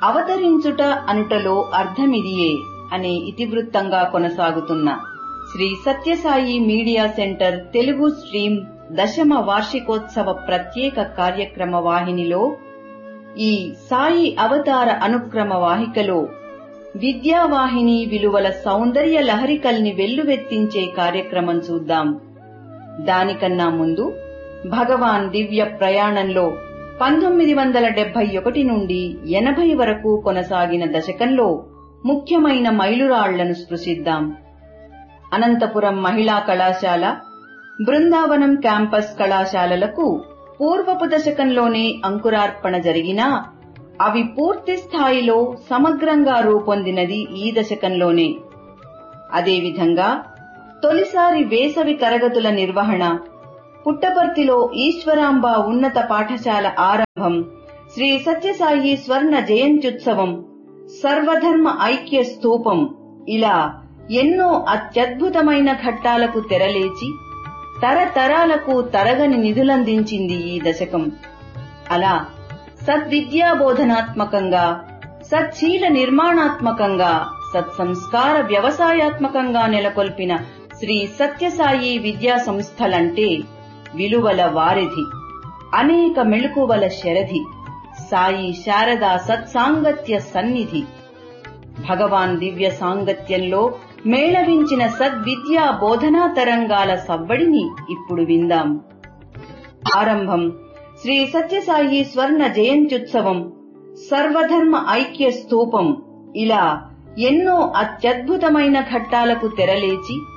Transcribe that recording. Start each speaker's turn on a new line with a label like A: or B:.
A: అవతరించుట అనుటలో అర్థమిదియే అనే ఇతివృత్తంగా కొనసాగుతున్న Sri Sathyasai media center Telugu stream దశమ వార్షికోత్సవ ప్రత్యేక కార్యక్రమ వాహినిలో ఈ సాయి అవతార అనుక్రమ వాహికలో విద్యావాహిని విలువల సౌందర్య లహరికల్ని వెల్లువెత్తించే కార్యక్రమం చూద్దాం దానికన్నా ముందు భగవాన్ దివ్య ప్రయాణంలో పంతొమ్మిది వందల డెబ్బై ఒకటి నుండి ఎనభై వరకు కొనసాగిన దశకంలో ముఖ్యమైన మైలురాళ్లను స్పృశిద్దాం అనంతపురం మహిళా కళాశాల బృందావనం క్యాంపస్ కళాశాలలకు పూర్వపు దశకంలోనే అంకురార్పణ జరిగినా అవి పూర్తి స్థాయిలో సమగ్రంగా రూపొందినది ఈ దశకంలోనే అదేవిధంగా తొలిసారి వేసవి తరగతుల నిర్వహణ పుట్టపర్తిలో ఈశ్వరాంబ ఉన్నత పాఠశాల ఆరంభం శ్రీ సత్యసాయి స్వర్ణ జయంత్యుత్సవం సర్వధర్మ ఐక్య స్తూపం ఇలా ఎన్నో అత్యద్భుతమైన ఘట్టాలకు తెరలేచి తరతరాలకు తరగని నిధులందించింది ఈ దశకం అలా సద్విద్యా బోధనాత్మకంగా సచ్చీల నిర్మాణాత్మకంగా సత్సంస్కార వ్యవసాయాత్మకంగా నెలకొల్పిన శ్రీ సత్యసాయి విద్యా సంస్థలంటే విలువల వారిధి అనేక మెళుకువల శరధి సాయి శారదా సత్సాంగత్య సన్నిధి భగవాన్ దివ్య సాంగత్యంలో మేళవించిన సద్విద్యా బోధనా తరంగాల సవ్వడిని ఇప్పుడు విందాం ఆరంభం శ్రీ సత్యసాయి స్వర్ణ జయంత్యుత్సవం సర్వధర్మ ఐక్య స్తూపం ఇలా ఎన్నో అత్యద్భుతమైన ఘట్టాలకు తెరలేచి